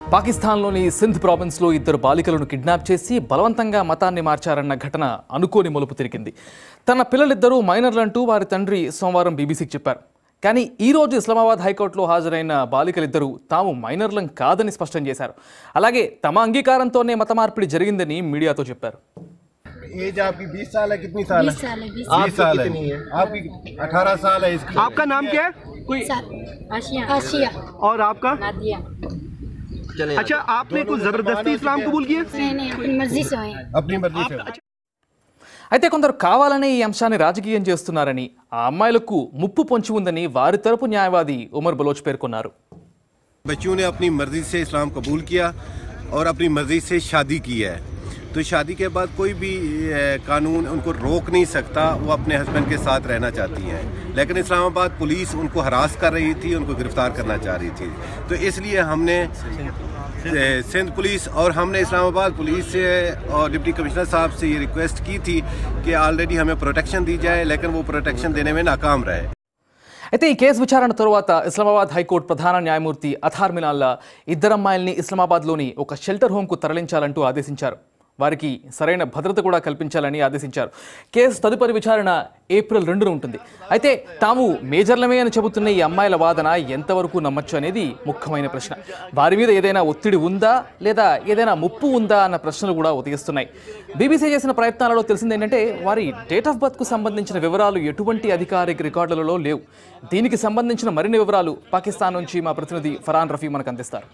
పాకిస్తాన్లోని సింధ్ ప్రావిన్స్లో ఇద్దరు బాలికలను కిడ్నాప్ చేసి బలవంతంగా మతాన్ని మార్చారన్న ఘటన అనుకోని మలుపు తిరిగింది తన పిల్లలిద్దరూ మైనర్లంటూ వారి తండ్రి సోమవారం బీబీసీకి చెప్పారు కానీ ఈ రోజు ఇస్లామాబాద్ హైకోర్టులో హాజరైన బాలికలిద్దరూ తాము మైనర్లం కాదని స్పష్టం చేశారు అలాగే తమ అంగీకారంతోనే మత మార్పిడి జరిగిందని మీడియాతో చెప్పారు एज आपकी 20 साल है कितनी साल है 20 साल है 20 20 साल है आपकी 18 साल है इसकी आपका नाम क्या है साल आशिया आशिया और आपका नादिया अच्छा आपने कुछ जबरदस्ती इस्लाम कबूल किया नहीं नहीं अपनी मर्जी से हुए अपनी मर्जी से అయితే కొందరు కావాలనే ఈ అంశాన్ని రాజకీయం చేస్తున్నారని ఆ అమ్మాయిలకు ముప్పు పొంచి ఉందని వారి తరపు న్యాయవాది ఉమర్ బలోచ్ పేర్కొన్నారు बच्चियों ने अपनी मर्जी से इस्लाम कबूल किया और अपनी मर्जी से शादी की है तो शादी के बाद कोई भी ए, कानून उनको रोक नहीं सकता वो अपने हस्बैंड के साथ रहना चाहती हैं लेकिन इस्लामाबाद पुलिस उनको हरास कर रही थी उनको गिरफ्तार करना चाह रही थी तो इसलिए हमने ए, सिंध पुलिस और हमने इस्लामाबाद पुलिस से और डिप्टी कमिश्नर साहब से ये रिक्वेस्ट की थी कि ऑलरेडी हमें प्रोटेक्शन दी जाए लेकिन वो प्रोटेक्शन देने में नाकाम रहे అయితే ఈ కేసు విచారణ తరువాత ఇస్లామాబాద్ హైకోర్టు ప్రధాన న్యాయమూర్తి అథార్ మినాల్లా ఇద్దరమ్మాయిల్ని ఇస్లామాబాద్లోని ఒక షెల్టర్ హోమ్కు తరలించాలంటూ ఆదేశించారు వారికి సరైన భద్రత కూడా కల్పించాలని ఆదేశించారు కేసు తదుపరి విచారణ ఏప్రిల్ రెండున ఉంటుంది అయితే తాము మేజర్లమే అని చెబుతున్న ఈ అమ్మాయిల వాదన ఎంతవరకు నమ్మచ్చు అనేది ముఖ్యమైన ప్రశ్న వారి మీద ఏదైనా ఒత్తిడి ఉందా లేదా ఏదైనా ముప్పు ఉందా అన్న ప్రశ్నలు కూడా ఉదయిస్తున్నాయి బీబీసీ చేసిన ప్రయత్నాలలో తెలిసింది ఏంటంటే వారి డేట్ ఆఫ్ బర్త్కు సంబంధించిన వివరాలు ఎటువంటి అధికారిక రికార్డులలో లేవు దీనికి సంబంధించిన మరిన్ని వివరాలు పాకిస్తాన్ నుంచి మా ప్రతినిధి ఫరాన్ రఫీ మనకు అందిస్తారు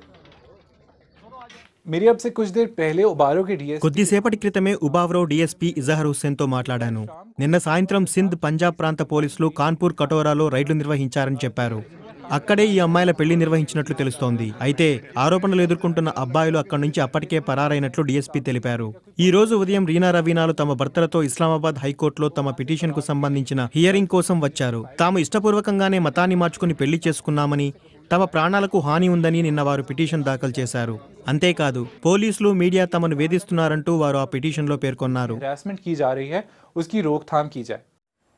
मेरी अब से कुछ देर पहले उबारो के डीएस కొద్దిసేపటి క్రితమే ఉబావ్రో డీఎస్పీ ఇజహర్ హుస్సేన్తో మాట్లాడాను నిన్న సాయంత్రం సింధ్ పంజాబ్ ప్రాంత పోలీసులు కాన్పూర్ కటోరాలో రైడ్లు నిర్వహించారని చెప్పారు అక్కడే ఈ అమ్మాయిల పెళ్లి నిర్వహించినట్లు తెలుస్తోంది అయితే ఆరోపణలు ఎదుర్కొంటున్న అబ్బాయిలు అక్కడి నుంచి అప్పటికే పరారైనట్లు డీఎస్పీ తెలిపారు ఈ రోజు ఉదయం రీనా రవీనాలు తమ భర్తలతో ఇస్లామాబాద్ హైకోర్టులో తమ పిటిషన్ కు సంబంధించిన హియరింగ్ కోసం వచ్చారు తాము ఇష్టపూర్వకంగానే మతాన్ని మార్చుకుని పెళ్లి చేసుకున్నామని తమ ప్రాణాలకు హాని ఉందని నిన్న వారు పిటిషన్ దాఖలు చేశారు అంతేకాదు పోలీసులు మీడియా తమను వేధిస్తున్నారంటూ వారు ఆ పిటిషన్లో పేర్కొన్నారు हरासमेंट की जा रही है उसकी रोकथाम की जाए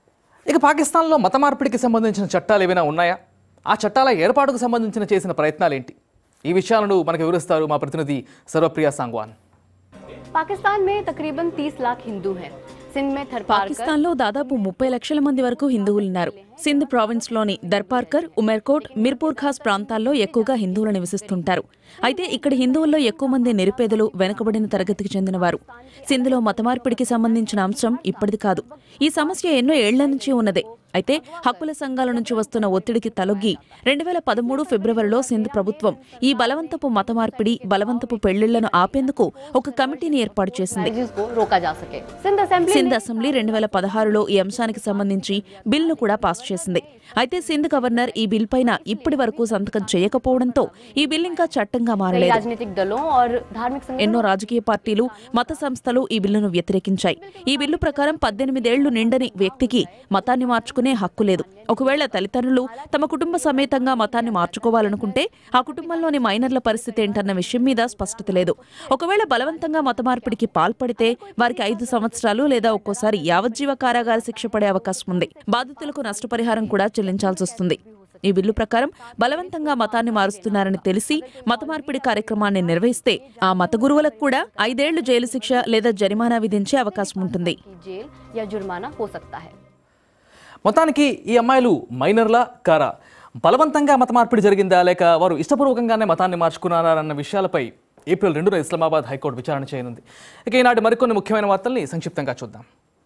ఇక పాకిస్తాన్లో మత మార్పిడికి సంబంధించిన చట్టాలు ఏమైనా ఉన్నాయా ఆ చట్టాల ఏర్పాటుకు సంబంధించిన చేసిన ప్రయత్నాలు ఏంటి ఈ విషయాలను మనకు వివరిస్తారు మా ప్రతినిధి సర్వప్రియ సాంగ్వాన్ पाकिस्तान में तकरीबन 30 लाख हिंदू हैं सिंध में थरपारकर పాకిస్తాన్లో దాదాపు ముప్పై లక్షల మంది వరకు హిందువులున్నారు సింధ్ ప్రావిన్స్లోని దర్పార్కర్ ఉమెర్కోట్ మిర్పూర్ ఖాస్ ప్రాంతాల్లో ఎక్కువగా హిందువులు నివసిస్తుంటారు అయితే ఇక్కడ హిందువుల్లో ఎక్కువ మంది నిరుపేదలు వెనుకబడిన తరగతికి చెందినవారు సింధ్లో మతమార్పిడికి సంబంధించిన అంశం ఇప్పటిది కాదు ఈ సమస్య ఎన్నో ఏళ్ల నుంచి ఉన్నదే అయితే హక్కుల సంఘాల నుంచి వస్తున్న ఒత్తిడికి తలొగ్గి రెండు వేల పదమూడు ఫిబ్రవరిలో సింధ్ ప్రభుత్వం ఈ బలవంతపు మత మార్పిడి బలవంతపు పెళ్లిళ్లను ఆపేందుకు ఒక కమిటీని ఏర్పాటు చేసింది मैरिजेस को रोका जा सके सिंध असेंबली సింధ్ అసెంబ్లీ రెండు వేల పదహారులో ఈ అంశానికి సంబంధించి బిల్ను కూడా పాస్ చేసింది అయితే సింధ్ గవర్నర్ ఈ బిల్ పైన ఇప్పటి వరకు సంతకం చేయకపోవడంతో ఈ బిల్ ఇంకా చట్టంగా कई మారలేదు राजनीतिक दलों और धार्मिक संगठनों ఎన్నో రాజకీయ పార్టీలు మత సంస్థలు ఈ బిల్లును వ్యతిరేకించాయి ఈ బిల్లు ప్రకారం పద్దెనిమిదేళ్లు నిండని వ్యక్తికి మతాన్ని మార్చుకునే హక్కు లేదు ఒకవేళ తల్లిదండ్రులు తమ కుటుంబ సమేతంగా మతాన్ని మార్చుకోవాలనుకుంటే ఆ కుటుంబంలోని మైనర్ల పరిస్థితి ఏంటన్న విషయం మీద స్పష్టత లేదు ఒకవేళ బలవంతంగా మత మార్పిడికి పాల్పడితే వారికి ఐదు సంవత్సరాలు లేదా ఒక్కోసారి యావజ్జీవ కారాగార శిక్ష పడే అవకాశం ఉంది బాధితులకు నష్టపరిహారం కూడా చెల్లించాల్సి వస్తుంది ఈ బిల్లు ప్రకారం బలవంతంగా మతాన్ని మారుస్తున్నారని తెలిసి మత మార్పిడి కార్యక్రమాన్ని నిర్వహిస్తే ఆ మత గురువులకు కూడా ఐదేళ్లు జైలు శిక్ష లేదా జరిమానా విధించే అవకాశం ఉంటుంది की जेल या जुर्माना हो सकता है మొత్తానికి ఈ అమ్మాయిలు మైనర్లా కారా బలవంతంగా మత మార్పిడి జరిగిందా లేక వారు ఇష్టపూర్వకంగానే మతాన్ని మార్చుకున్నారా అన్న విషయాలపై ఏప్రిల్ రెండున ఇస్లామాబాద్ హైకోర్టు విచారణ చేయనుంది ఇక ఈనాటి మరికొన్ని ముఖ్యమైన వార్తల్ని సంక్షిప్తంగా చూద్దాం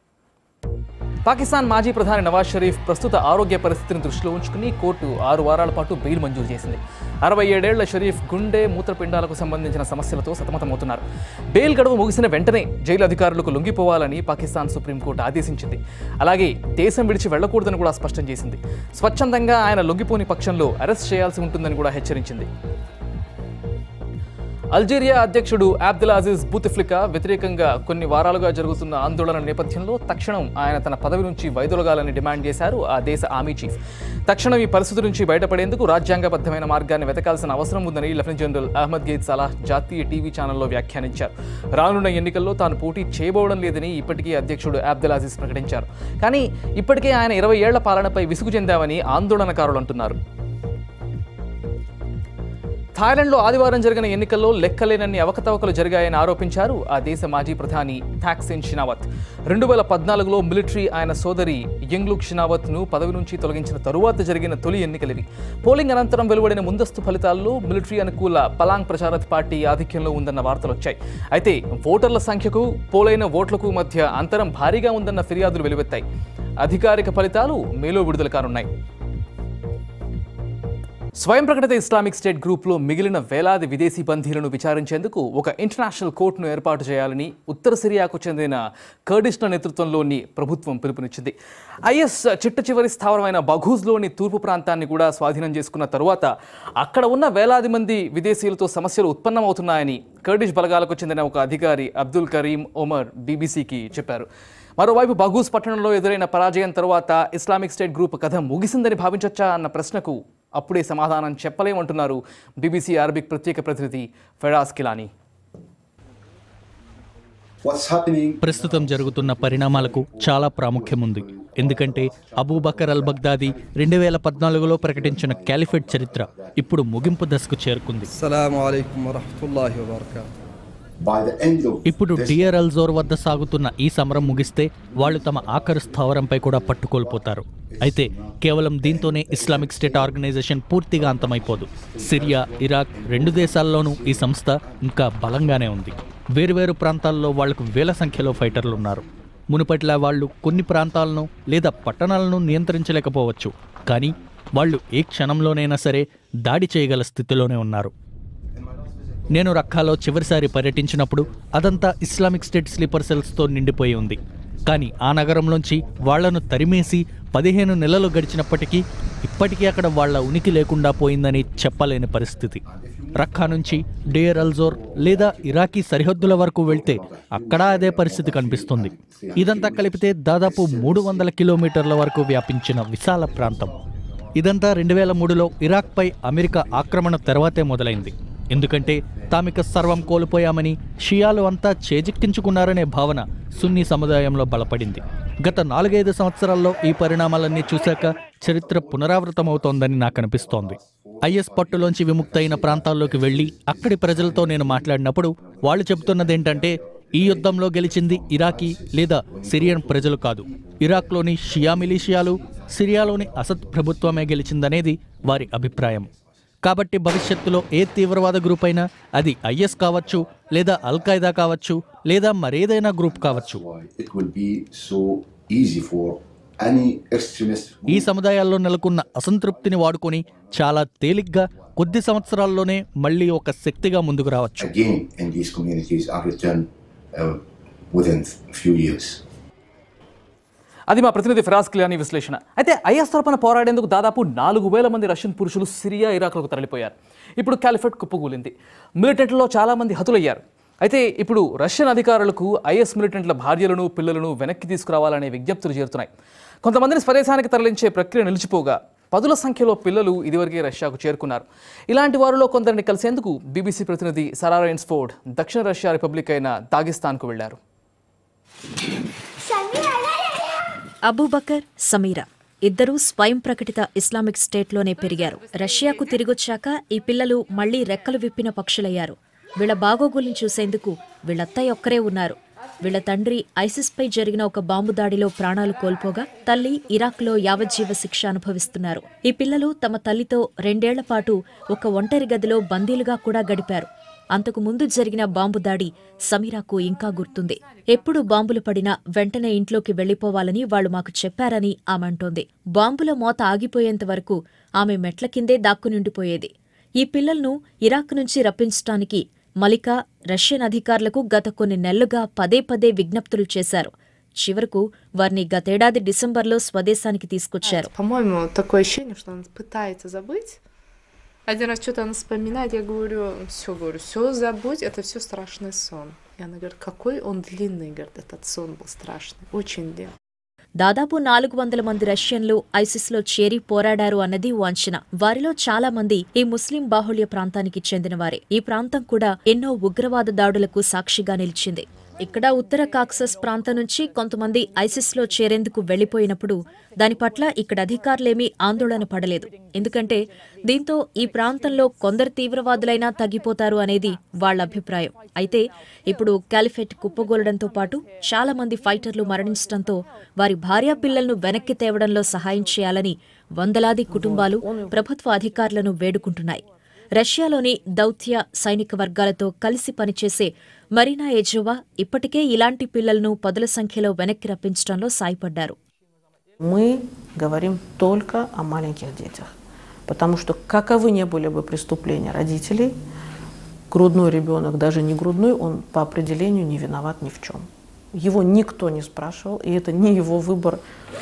పాకిస్తాన్ మాజీ ప్రధాని నవాజ్ షరీఫ్ ప్రస్తుత ఆరోగ్య పరిస్థితిని దృష్టిలో ఉంచుకుని కోర్టు ఆరు వారాల పాటు బెయిల్ మంజూరు చేసింది అరవై ఏడేళ్ల షరీఫ్ గుండె మూత్రపిండాలకు సంబంధించిన సమస్యలతో సతమతమవుతున్నారు బెయిల్ గడువు ముగిసిన వెంటనే జైలు అధికారులకు లొంగిపోవాలని పాకిస్తాన్ సుప్రీంకోర్టు ఆదేశించింది అలాగే దేశం విడిచి వెళ్లకూడదని కూడా స్పష్టం చేసింది స్వచ్ఛందంగా ఆయన లొంగిపోని పక్షంలో అరెస్ట్ చేయాల్సి ఉంటుందని కూడా హెచ్చరించింది అల్జీరియా అధ్యక్షుడు అబ్దుల్ అజీజ్ బూతిఫ్లికా వ్యతిరేకంగా కొన్ని వారాలుగా జరుగుతున్న ఆందోళన నేపథ్యంలో తక్షణం ఆయన తన పదవి నుంచి వైదొలగాలని డిమాండ్ చేశారు ఆ దేశ ఆర్మీ చీఫ్ తక్షణం ఈ పరిస్థితి నుంచి బయటపడేందుకు రాజ్యాంగబద్ధమైన మార్గాన్ని వెతకాల్సిన అవసరం ఉందని lieutenant general Ahmed Gaid Salah జాతీయ టీవీ ఛానల్లో వ్యాఖ్యానించారు రానున్న ఎన్నికల్లో తాను పోటీ చేయబోవడం లేదని ఇప్పటికీ అధ్యక్షుడు అబ్దుల్ అజీజ్ ప్రకటించారు కానీ ఇప్పటికే ఆయన ఇరవై ఏళ్ల పాలనపై విసుగు చెందామని ఆందోళనకారులు అంటున్నారు థాయిలాండ్లో ఆదివారం జరిగిన ఎన్నికల్లో లెక్కలేనన్ని అవకతవకలు జరిగాయని ఆరోపించారు ఆ దేశ మాజీ ప్రధాని థాక్సిన్ షినావత్ రెండు వేల పద్నాలుగులో మిలిటరీ ఆయన సోదరి యంగ్లుక్ షినావత్ను పదవి నుంచి తొలగించిన తరువాత జరిగిన తొలి ఎన్నికలివి పోలింగ్ అనంతరం వెలువడిన ముందస్తు ఫలితాల్లో మిలిటరీ అనుకూల పలాంగ్ ప్రచారత్ పార్టీ ఆధిక్యంలో ఉందన్న వార్తలు వచ్చాయి అయితే ఓటర్ల సంఖ్యకు పోలైన ఓట్లకు మధ్య అంతరం భారీగా ఉందన్న ఫిర్యాదులు వెలువెత్తాయి అధికారిక ఫలితాలు మేలో విడుదల కానున్నాయి స్వయం ప్రకటిత ఇస్లామిక్ స్టేట్ గ్రూప్లో మిగిలిన వేలాది విదేశీ బందీలను విచారించేందుకు ఒక ఇంటర్నేషనల్ కోర్టును ఏర్పాటు చేయాలని ఉత్తర సిరియాకు చెందిన కర్డిష్ల నేతృత్వంలోని ప్రభుత్వం పిలుపునిచ్చింది ఐఎస్ చిట్ట చివరి స్థావరమైన బఘూజ్లోని తూర్పు ప్రాంతాన్ని కూడా స్వాధీనం చేసుకున్న తరువాత అక్కడ ఉన్న వేలాది మంది విదేశీయులతో సమస్యలు ఉత్పన్నమవుతున్నాయని కర్డిష్ బలగాలకు చెందిన ఒక అధికారి అబ్దుల్ కరీం ఒమర్ బీబీసీకి చెప్పారు మరోవైపు బఘూజ్ పట్టణంలో ఎదురైన పరాజయం తరువాత ఇస్లామిక్ స్టేట్ గ్రూప్ కథ ముగిసిందని భావించొచ్చా అన్న ప్రశ్నకు అప్పుడే సమాధానం చెప్పలేమంటున్నారు బీబీసీ అరబిక్ ప్రత్యేక ప్రతినిధి ఫెరాజ్ కిలానీ ప్రస్తుతం జరుగుతున్న పరిణామాలకు చాలా ప్రాముఖ్యం ఉంది ఎందుకంటే అబూబకర్ అల్ బగ్దాది రెండు వేల పద్నాలుగులో ప్రకటించిన క్యాలిఫేట్ చరిత్ర ఇప్పుడు ముగింపు దశకు చేరుకుంది ఇప్పుడు డియర్ అల్ జోర్ వద్ద సాగుతున్న ఈ సమరం ముగిస్తే వాళ్ళు తమ ఆఖరు స్థావరంపై కూడా పట్టుకోల్పోతారు అయితే కేవలం దీంతోనే ఇస్లామిక్ స్టేట్ ఆర్గనైజేషన్ పూర్తిగా అంతమైపోదు సిరియా ఇరాక్ రెండు దేశాల్లోనూ ఈ సంస్థ ఇంకా బలంగానే ఉంది వేరువేరు ప్రాంతాల్లో వాళ్లకు వేల సంఖ్యలో ఫైటర్లు ఉన్నారు మునుపట్లా వాళ్ళు కొన్ని ప్రాంతాలను లేదా పట్టణాలను నియంత్రించలేకపోవచ్చు కానీ వాళ్ళు ఏ క్షణంలోనైనా సరే దాడి చేయగల స్థితిలోనే ఉన్నారు నేను రక్కాలో చివరిసారి పర్యటించినప్పుడు అదంతా ఇస్లామిక్ స్టేట్ స్లీపర్ సెల్స్తో నిండిపోయి ఉంది కానీ ఆ నగరంలోంచి వాళ్లను తరిమేసి పదిహేను నెలలు గడిచినప్పటికీ ఇప్పటికీ అక్కడ వాళ్ల ఉనికి లేకుండా పోయిందని చెప్పలేని పరిస్థితి రక్కా నుంచి డేర్ అల్జోర్ లేదా ఇరాకీ సరిహద్దుల వరకు వెళ్తే అక్కడా అదే పరిస్థితి కనిపిస్తుంది ఇదంతా కలిపితే దాదాపు మూడు వందల కిలోమీటర్ల వరకు వ్యాపించిన విశాల ప్రాంతం ఇదంతా రెండు వేల మూడులో ఇరాక్పై అమెరికా ఆక్రమణ తర్వాతే మొదలైంది ఎందుకంటే తామిక సర్వం కోల్పోయామని షియాలు అంతా చేజిక్కించుకున్నారనే భావన సున్నీ సముదాయంలో బలపడింది గత నాలుగైదు సంవత్సరాల్లో ఈ పరిణామాలన్నీ చూశాక చరిత్ర పునరావృతమవుతోందని నాకు అనిపిస్తోంది ఐఎస్ పట్టులోంచి విముక్తైన ప్రాంతాల్లోకి వెళ్ళి అక్కడి ప్రజలతో నేను మాట్లాడినప్పుడు వాళ్ళు చెబుతున్నదేంటంటే ఈ యుద్ధంలో గెలిచింది ఇరాకీ లేదా సిరియన్ ప్రజలు కాదు ఇరాక్లోని షియా మిలీషియాలు సిరియాలోని అసద్ ప్రభుత్వమే గెలిచిందనేది వారి అభిప్రాయం కాబట్టి భవిష్యత్తులో ఏ తీవ్రవాద గ్రూప్ అయినా అది ఐఎస్ కావచ్చు లేదా అల్ ఖైదా కావచ్చు లేదా మరేదైనా గ్రూప్ కావచ్చు ఈ సముదాయాల్లో నెలకొన్న అసంతృప్తిని వాడుకొని చాలా తేలిగ్గా కొద్ది సంవత్సరాల్లోనే మళ్ళీ ఒక శక్తిగా ముందుకు రావచ్చు అది మా ప్రతినిధి ఫిరాజ్ కిలానీ విశ్లేషణ అయితే ఐఎస్ తరపున పోరాడేందుకు దాదాపు నాలుగు వేల మంది రష్యన్ పురుషులు సిరియా ఇరాక్లకు తరలిపోయారు ఇప్పుడు కాలిఫెట్ కుప్పకూలింది మిలిటెంట్లో చాలామంది హతులయ్యారు అయితే ఇప్పుడు రష్యన్ అధికారులకు ఐఎస్ మిలిటెంట్ల భార్యలను పిల్లలను వెనక్కి తీసుకురావాలనే విజ్ఞప్తులు చేరుతున్నాయి కొంతమందిని స్వదేశానికి తరలించే ప్రక్రియ నిలిచిపోగా పదుల సంఖ్యలో పిల్లలు ఇదివరకే రష్యాకు చేరుకున్నారు ఇలాంటి వారిలో కొందరిని కలిసేందుకు బీబీసీ ప్రతినిధి సరా రైన్స్ఫోర్డ్ దక్షిణ రష్యా రిపబ్లిక్ అయిన దాగిస్తాన్కు వెళ్లారు అబూబకర్ సమీరా ఇద్దరూ స్వయం ప్రకటిత ఇస్లామిక్ స్టేట్లోనే పెరిగారు రష్యాకు తిరిగొచ్చాక ఈ పిల్లలు మళ్లీ రెక్కలు విప్పిన పక్షులయ్యారు వీళ్ల బాగోగుల్ని చూసేందుకు వీళ్ళత్తయ్య ఒక్కరే ఉన్నారు వీళ్ల తండ్రి ఐసిస్పై జరిగిన ఒక బాంబు దాడిలో ప్రాణాలు కోల్పోగా తల్లి ఇరాక్లో యావజ్జీవ శిక్ష అనుభవిస్తున్నారు ఈ పిల్లలు తమ తల్లితో రెండేళ్ల పాటు ఒక ఒంటరి గదిలో బందీలుగా కూడా గడిపారు అంతకు ముందు జరిగిన బాంబు దాడి సమీరాకు ఇంకా గుర్తుంది ఎప్పుడు బాంబులు పడినా వెంటనే ఇంట్లోకి వెళ్లిపోవాలని వాళ్లు మాకు చెప్పారని ఆమె అంటోంది బాంబుల మోత ఆగిపోయేంత వరకు ఆమె మెట్ల కిందే దాక్కునిండిపోయేది ఈ పిల్లలను ఇరాక్ నుంచి రప్పించటానికి మలికా రష్యన్ అధికారులకు గత కొన్ని నెలలుగా పదే పదే విజ్ఞప్తులు చేశారు చివరకు వారిని గతేడాది డిసెంబర్లో స్వదేశానికి తీసుకొచ్చారు По-моему, такое ощущение, что он пытается забыть. Один раз что-то она вспоминает, я говорю, все, говорю, все забудь, это все страшный сон. И она говорит, какой он длинный, говорит, этот сон был страшный, очень длинный. దాదాపు నాలుగు వందల మంది రష్యన్లు ఐసిస్లో చేరి పోరాడారు అన్నది ఓ అంచనా వారిలో చాలా మంది ఈ ముస్లిం బాహుళ్య ప్రాంతానికి చెందినవారే ఈ ప్రాంతం కూడా ఎన్నో ఉగ్రవాద దాడులకు సాక్షిగా నిలిచింది ఇక్కడ ఉత్తర కాక్సస్ ప్రాంతం నుంచి కొంతమంది ఐసిస్లో చేరేందుకు వెళ్లిపోయినప్పుడు దాని పట్ల ఇక్కడ అధికారులేమీ ఆందోళన పడలేదు ఎందుకంటే దీంతో ఈ ప్రాంతంలో కొందరు తీవ్రవాదులైనా తగ్గిపోతారు అనేది వాళ్ల అభిప్రాయం అయితే ఇప్పుడు కాలిఫెట్ కుప్పగోలడంతో పాటు చాలా మంది ఫైటర్లు మరణించడంతో వారి భార్యా పిల్లలను వెనక్కి తేవడంలో సహాయం చేయాలని వందలాది కుటుంబాలు ప్రభుత్వ అధికారులను వేడుకుంటున్నాయి రష్యాలోని దౌత్య సైనిక వర్గాలతో కలిసి పనిచేసే మరీనా ఎజోవా ఇప్పటికే ఇలాంటి పిల్లలను పదుల సంఖ్యలో వెనక్కి రప్పించడంలో సాయపడ్డారు Мы говорим только о маленьких детях, потому что каковы не были бы преступления родителей, грудной ребенок, даже не грудной, он по определению не виноват ни в чем. Его никто не спрашивал, и это не его выбор.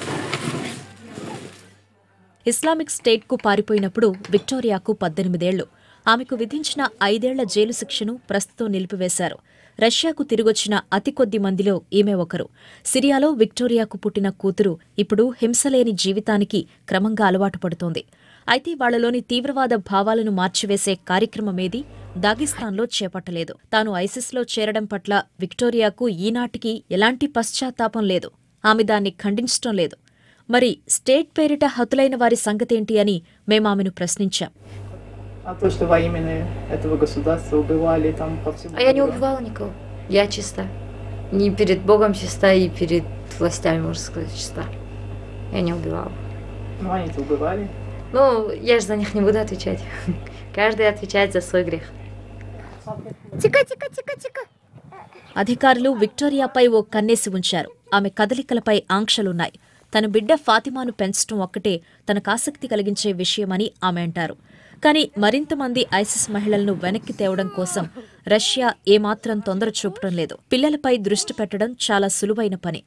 ఇస్లామిక్ స్టేట్కు పారిపోయినప్పుడు విక్టోరియాకు పద్దెనిమిదేళ్లు ఆమెకు విధించిన ఐదేళ్ల జైలు శిక్షను ప్రస్తుతం నిలిపివేశారు రష్యాకు తిరిగొచ్చిన అతి కొద్ది మందిలో ఈమె ఒకరు సిరియాలో విక్టోరియాకు పుట్టిన కూతురు ఇప్పుడు హింసలేని జీవితానికి క్రమంగా అలవాటు పడుతోంది అయితే వాళ్లలోని తీవ్రవాద భావాలను మార్చివేసే కార్యక్రమమేది దాగిస్తాన్లో చేపట్టలేదు తాను ఐసిస్లో చేరడం పట్ల విక్టోరియాకు ఈనాటికి ఎలాంటి పశ్చాత్తాపం లేదు ఆమె దాన్ని ఖండించటం లేదు మరి స్టేట్ పేరిట హతులైన వారి సంగతేంటి అని మేమామెను ప్రశ్నించాం А то, что во имя этого государства убивали там по всему А я не миру. убивала никого. Я чиста. Не перед Богом чиста и перед властями, можно сказать, чиста. Я не убивала. Ну, они-то убивали. Ну, я же за них не буду отвечать. Каждый отвечает за свой грех. Тика, тика, тика, тика. అధికారులు విక్టోరియాపై ఓ కన్నేసి ఉంచారు ఆమె కదలికలపై ఆంక్షలున్నాయి తన బిడ్డ ఫాతిమాను పెంచడం ఒక్కటే తనకు ఆసక్తి కలిగించే విషయమని ఆమె అంటారు కానీ మరింత మంది ఐసిస్ మహిళలను వెనక్కి తేవడం కోసం రష్యా ఏమాత్రం తొందర చూపడం లేదు పిల్లలపై దృష్టి పెట్టడం చాలా సులువైన పని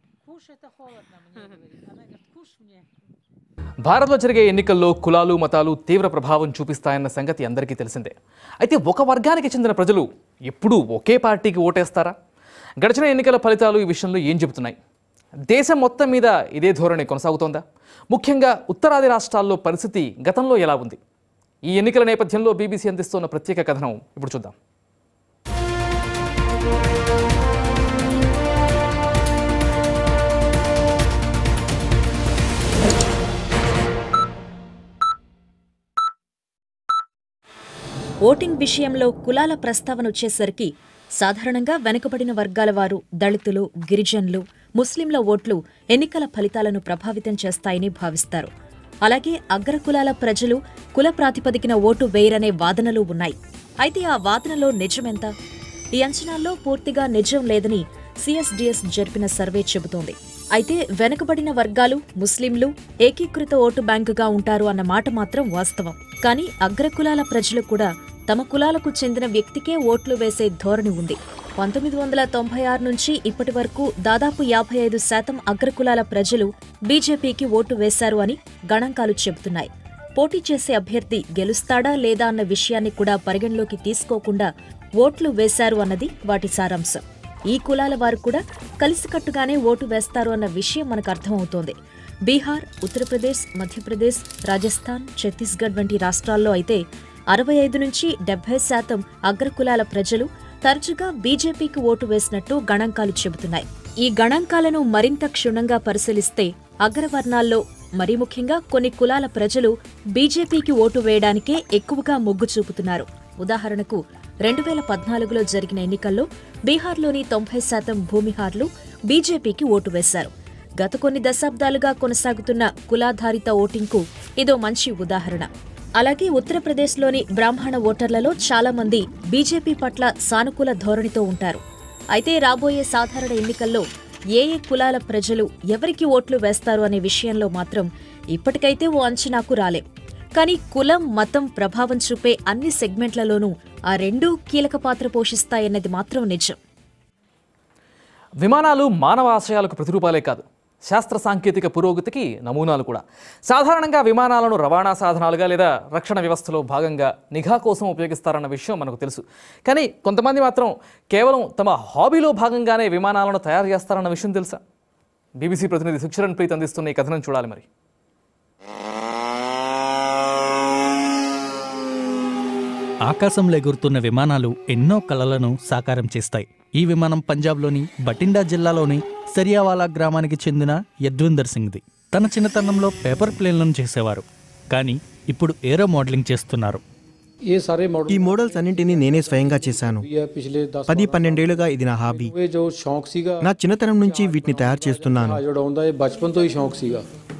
భారత్లో జరిగే ఎన్నికల్లో కులాలు మతాలు తీవ్ర ప్రభావం చూపిస్తాయన్న సంగతి అందరికీ తెలిసిందే అయితే ఒక వర్గానికి చెందిన ప్రజలు ఎప్పుడూ ఒకే పార్టీకి ఓటేస్తారా గడిచిన ఎన్నికల ఫలితాలు ఈ విషయంలో ఏం చెబుతున్నాయి దేశం మొత్తం మీద ఇదే ధోరణి కొనసాగుతోందా ముఖ్యంగా ఉత్తరాది రాష్ట్రాల్లో పరిస్థితి గతంలో ఎలా ఉంది ఈ ఎన్నికల నేపథ్యంలో బీబీసీ అందిస్తున్న ప్రత్యేక కథనం ఇప్పుడు చూద్దాం ఓటింగ్ విషయంలో కులాల ప్రస్తావన వచ్చేసరికి సాధారణంగా వెనుకబడిన వర్గాల వారు దళితులు గిరిజనులు ముస్లింల ఓట్లు ఎన్నికల ఫలితాలను ప్రభావితం చేస్తాయని భావిస్తారు అలాగే అగ్రకులాల ప్రజలు కుల ప్రాతిపదికన ఓటు వేయరనే వాదనలు ఉన్నాయి అయితే ఆ వాదనలో నిజమెంత ఈ అంచనాల్లో పూర్తిగా నిజం లేదని సిఎస్డిఎస్ జరిపిన సర్వే చెబుతోంది అయితే వెనుకబడిన వర్గాలు ముస్లింలు ఏకీకృత ఓటు బ్యాంకుగా ఉంటారు అన్న మాట మాత్రం వాస్తవం కానీ అగ్రకులాల ప్రజలు కూడా తమ కులాలకు చెందిన వ్యక్తికే ఓట్లు వేసే ధోరణి ఉంది పంతొమ్మిది వందల తొంభై ఆరు నుంచి ఇప్పటి వరకు దాదాపు యాభై ఐదు శాతం అగ్రకులాల ప్రజలు బీజేపీకి ఓటు వేశారు అని గణాంకాలు చెబుతున్నాయి పోటీ చేసే అభ్యర్థి గెలుస్తాడా లేదా అన్న విషయాన్ని కూడా పరిగణలోకి తీసుకోకుండా ఓట్లు వేశారు అన్నది వాటి సారాంశం ఈ కులాల వారు కూడా కలిసికట్టుగానే ఓటు వేస్తారు అన్న విషయం మనకు అర్థమవుతోంది బీహార్ ఉత్తరప్రదేశ్ మధ్యప్రదేశ్ రాజస్థాన్ ఛత్తీస్గఢ్ వంటి రాష్ట్రాల్లో అయితే అరవై ఐదు నుంచి డెబ్బై శాతం అగ్రకులాల ప్రజలు తరచుగా బీజేపీకి ఓటు వేసినట్టు గణాంకాలు చెబుతున్నాయి ఈ గణాంకాలను మరింత క్షుణ్ణంగా పరిశీలిస్తే అగ్రవర్ణాల్లో మరీ ముఖ్యంగా కొన్ని కులాల ప్రజలు బీజేపీకి ఓటు వేయడానికే ఎక్కువగా మొగ్గు చూపుతున్నారు ఉదాహరణకు రెండు వేల పద్నాలుగులో జరిగిన ఎన్నికల్లో బీహార్లోని తొంభై శాతం భూమిహార్లు బీజేపీకి ఓటు వేశారు గత కొన్ని దశాబ్దాలుగా కొనసాగుతున్న కులాధారిత ఓటింగ్కు ఇదో మంచి ఉదాహరణ అలాగే ఉత్తరప్రదేశ్లోని బ్రాహ్మణ ఓటర్లలో చాలా మంది బీజేపీ పట్ల సానుకూల ధోరణితో ఉంటారు అయితే రాబోయే సాధారణ ఎన్నికల్లో ఏ ఏ కులాల ప్రజలు ఎవరికి ఓట్లు వేస్తారు అనే విషయంలో మాత్రం ఇప్పటికైతే ఓ అంచనాకు రాలేం కానీ కులం మతం ప్రభావం చూపే అన్ని సెగ్మెంట్లలోనూ ఆ రెండూ కీలక పాత్ర పోషిస్తాయన్నది మాత్రం నిజం విమానాలు మానవ ఆశయాలకు ప్రతిరూపాలే కాదు శాస్త్ర సాంకేతిక పురోగతికి నమూనాలు కూడా సాధారణంగా విమానాలను రవాణా సాధనాలుగా లేదా రక్షణ వ్యవస్థలో భాగంగా నిఘా కోసం ఉపయోగిస్తారన్న విషయం మనకు తెలుసు కానీ కొంతమంది మాత్రం కేవలం తమ హాబీలో భాగంగానే విమానాలను తయారు చేస్తారన్న విషయం తెలుసా బీబీసీ ప్రతినిధి సుక్షరణ్ ప్రీత్ అందిస్తున్న ఈ కథనం చూడాలి మరి ఆకాశంలో ఎగురుతున్న విమానాలు ఎన్నో కలలను సాకారం చేస్తాయి ఈ విమానం పంజాబ్లోని బటిండా జిల్లాలోని సరియావాలా గ్రామానికి చెందిన యద్విందర్ సింగ్ది తన చిన్నతనంలో పేపర్ ప్లేన్లను చేసేవారు కానీ ఇప్పుడు ఏరో మోడలింగ్ చేస్తున్నారు ये सारे मॉडल ఈ మోడల్స్ అన్నింటినీ నేనే స్వయంగా చేశాను भी है पिछले दस పది పన్నెండేళ్లుగా ఇది నా హాబీ हुए जो शौक सीगा నా చిన్నతనం నుంచి వీటిని తయారు చేస్తున్నాను ਜਿਹੜਾ ਹੁੰਦਾ ਇਹ ਬਚਪਨ ਤੋਂ ਹੀ ਸ਼ੌਕ ਸੀਗਾ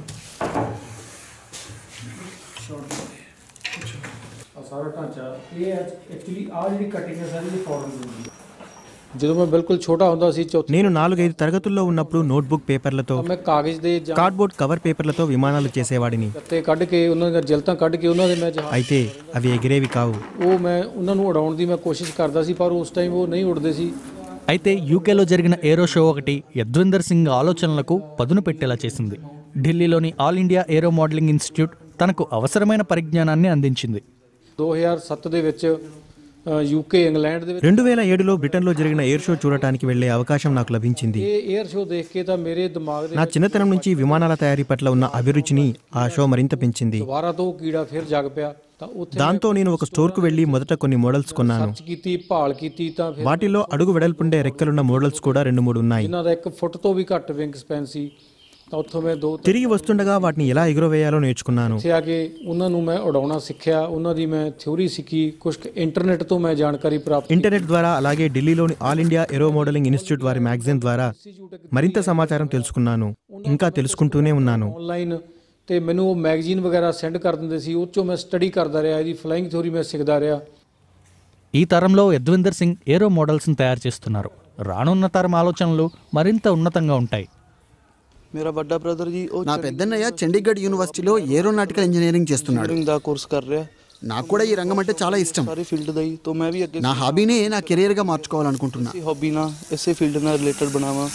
ਸਾਰਾ ਢਾਂਚਾ ਇਹ ਐਕਚੁਅਲੀ ਆ ਜਿਹੜੀ ਕਟਿੰਗ ਹੈ ਸਾਰੀ ਇਹ ਫੋਰਨ ਦੀ ਹੁੰਦੀ ਹੈ ਜਦੋਂ ਮੈਂ ਬਿਲਕੁਲ ਛੋਟਾ ਹੁੰਦਾ ਸੀ ਚੌਥੀ నేను నాలుగైదు తరగతుల్లో ఉన్నప్పుడు నోట్బుక్ పేపర్లతో ਮੈਂ ਕਾਗਜ਼ ਦੇ ਜਾਂ కార్డ్బోర్డ్ కవర్ పేపర్లతో విమానాలు చేసేవాడిని ਗੱਤੇ ਕੱਢ ਕੇ ਉਹਨਾਂ ਦੀਆਂ ਜਿਲਤਾਂ ਕੱਢ ਕੇ ਉਹਨਾਂ ਦੇ ਮੈਂ ਜਹਾਜ਼ అయితే అవి ఎగిరేవి కావు ਉਹ ਮੈਂ ਉਹਨਾਂ ਨੂੰ ਉਡਾਉਣ ਦੀ ਮੈਂ ਕੋਸ਼ਿਸ਼ ਕਰਦਾ ਸੀ ਪਰ ਉਸ ਟਾਈਮ ਉਹ ਨਹੀਂ ਉਡਦੇ ਸੀ అయితే యూకేలో జరిగిన ఏరో షో ఒకటి యద్విందర్ సింగ్ ఆలోచనలకు పదును పెట్టేలా చేసింది ఢిల్లీలోని All India aero modelling institute తనకు అవసరమైన పరిజ్ఞానాన్ని అందించింది 2007 ਦੇ ਵਿੱਚ ਯੂਕੇ ਇੰਗਲੈਂਡ ਦੇ ਵਿੱਚ రెండు వేల ఏడులో బ్రిటన్లో జరిగిన ఎయిర్ షో చూడటానికి వెళ్లే అవకాశం నాకు లభించింది ਇਹ 에ਅਰ ਸ਼ੋ ਦੇਖ ਕੇ ਤਾਂ ਮੇਰੇ ਦਿਮਾਗ ਦੇ నా చిన్నతనం నుంచి విమానాల తయారీ పట్ల ఉన్న అభిరుచిని ఆ షో మరింత పెంచింది ਦੁਬਾਰਾ ਤੋਂ ਉਹ ਕੀੜਾ ਫਿਰ ਜਗ ਪਿਆ ਤਾਂ ਉੱਥੇ దాంతో నేను ఒక స్టోర్కు వెళ్లి మొదట కొన్ని మోడల్స్ కొన్నాను ਸਰਚ ਕੀਤੀ ਭਾਲ ਕੀਤੀ ਤਾਂ ਫਿਰ వాటిలో అడుగు వెడల్పుండే రెక్కలున్న మోడల్స్ కూడా రెండు మూడు ఉన్నాయి ਇਹਨਾਂ ਦਾ ਇੱਕ ਫੁੱਟ ਤੋਂ ਵੀ ਘੱਟ ਵਿੰਗ ਸਪੈਨ ਸੀ ਤਾਂ ਉੱਥੋਂ ਮੈਂ ਦੋ తిరిగి వస్తుండగా వాటిని ఎలా ఎగురవేయాలో నేర్చుకున్నాను ਇੱਥੇ ਆ ਕੇ ਉਹਨਾਂ ਨੂੰ ਮੈਂ ਉਡਾਉਣਾ ਸਿੱਖਿਆ ਉਹਨਾਂ ਦੀ ਮੈਂ ਥਿਉਰੀ ਸਿੱਖੀ ਕੁਝ ਇੰਟਰਨెਟ ਤੋਂ ਮੈਂ ਜਾਣਕਾਰੀ ਪ੍ਰਾਪਤ ఇంటర్నెట్ ద్వారా అలాగే ఢిల్లీలోని All India aero modelling institute వారి మ్యాగజైన్ ద్వారా మరింత సమాచారం తెలుసుకున్నాను ఇంకా తెలుసుకుంటూనే ఉన్నాను ਆਨਲਾਈਨ ਤੇ ਮੈਨੂੰ ਉਹ ਮੈਗਜ਼ੀਨ ਵਗੈਰਾ ਸੈਂਡ ਕਰ ਦਿੰਦੇ ਸੀ ਉਹ 'ਚੋਂ ਮੈਂ ਸਟੱਡੀ ਕਰਦਾ ਰਿਹਾ ਇਹਦੀ ਫਲਾਈਂగ్ ਥਿਉਰੀ ਮੈਂ ਸਿੱਖਦਾ ਰਿਹਾ ఈ తరంలో యద్విందర్ సింగ్ ఏరో మోడల్స్ని తయారు చేస్తున్నారు రానున్న తరం ఆలోచనలు మరింత ఉన్నతంగా ఉంటాయి मेरा बड़ा ब्रदर जी నా పెద్దన్నయ్య చండీగఢ్ యూనివర్సిటీలో ఏరోనాటికల్ ఇంజనీరింగ్ చేస్తున్నాడు ਦਾ ਕੋਰਸ ਕਰ ਰਿਹਾ నాకు కూడా ఈ రంగం అంటే చాలా ఇష్టం ਸਾਰੀ ਫੀਲਡ ਦਾ ਹੀ ਤੋਂ ਮੈਂ ਵੀ ਅੱਗੇ నా హాబీని నా కెరీర్ గా మార్చుకోవాలనుకుంటున్నా ਇਸੇ ਹੌਬੀ ਨਾਲ ਇਸੇ ਫੀਲਡ ਨਾਲ ਰਿਲੇਟਡ ਬਣਾਵਾਂ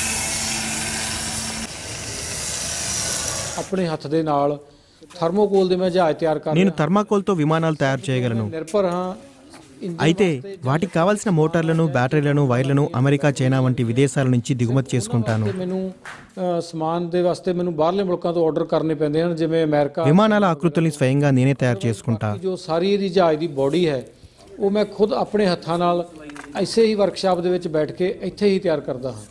ਆਪਣੇ ਹੱਥ ਦੇ ਨਾਲ ਥਰਮੋਕੋਲ ਦੇ ਮੈਂ ਜਹਾਜ਼ ਤਿਆਰ ਕਰ నేను థర్మాకోల్తో విమానాలు తయారు చేయగలను నిర్భర్ ਹਾਂ ਇੰਜਨ అయితే వాటికి కావాల్సిన మోటార్లను బ్యాటరీలను వైర్లను అమెరికా చైనా వంటి విదేశాల నుంచి దిగుమతి చేసుకుంటాను ਤੇ ਮੈਨੂੰ ਅ, ਸਮਾਨ ਦੇ ਵਾਸਤੇ ਮੈਨੂੰ ਬਾਹਰਲੇ ਮੁਲਕਾਂ ਤੋਂ ਆਰਡਰ ਕਰਨੇ ਪੈਂਦੇ ਹਨ ਜਿਵੇਂ ਅਮਰੀਕਾ విమానాల ఆకృతుల్ని స్వయంగా నేనే తయారు చేసుకుంటా ਜੋ ਸਾਰੀ ਇਹਦੀ ਜਹਾਜ਼ ਦੀ ਬਾਡੀ ਹੈ ਉਹ ਮੈਂ ਖੁਦ ਆਪਣੇ ਹੱਥਾਂ ਨਾਲ ਐਸੇ ਹੀ ਵਰਕਸ਼ਾਪ ਦੇ ਵਿੱਚ ਬੈਠ ਕੇ ਇੱਥੇ ਹੀ ਤਿਆਰ ਕਰਦਾ ਹਾਂ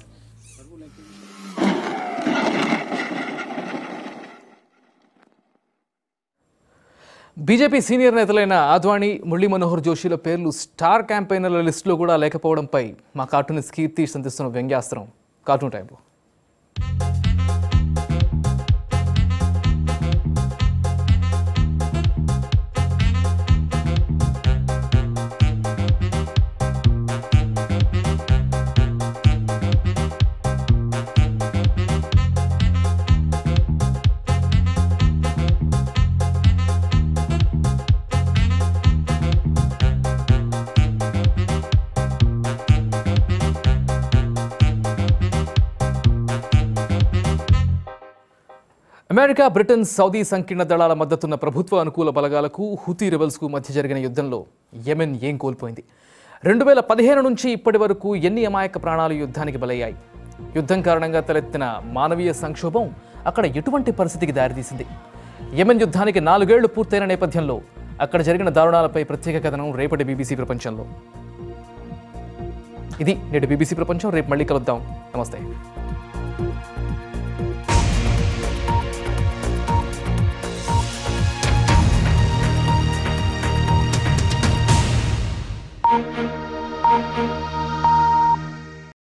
బీజేపీ సీనియర్ నేతలైన ఆద్వాణి మురళీ మనోహర్ జోషిల పేర్లు స్టార్ క్యాంపెయినర్ల లిస్టులో కూడా లేకపోవడంపై మా కార్టూనిస్ట్ కీర్తి సంధిస్తున్న వ్యంగ్యాస్త్రం కార్టూన్ టైంలో అమెరికా బ్రిటన్ సౌదీ సంకీర్ణ దళాల మద్దతున్న ప్రభుత్వ అనుకూల బలగాలకు హుతీ రెబల్స్కు మధ్య జరిగిన యుద్ధంలో యెమెన్ ఏం కోల్పోయింది రెండు వేల పదిహేను నుంచి ఇప్పటి వరకు ఎన్ని అమాయక ప్రాణాలు యుద్ధానికి బలయ్యాయి యుద్ధం కారణంగా తలెత్తిన మానవీయ సంక్షోభం అక్కడ ఎటువంటి పరిస్థితికి దారితీసింది యెమెన్ యుద్ధానికి నాలుగేళ్లు పూర్తయిన నేపథ్యంలో అక్కడ జరిగిన దారుణాలపై ప్రత్యేక కథనం రేపటి బీబీసీ ప్రపంచంలో ఇది నేటి బీబీసీ ప్రపంచం రేపు మళ్ళీ కలుద్దాం నమస్తే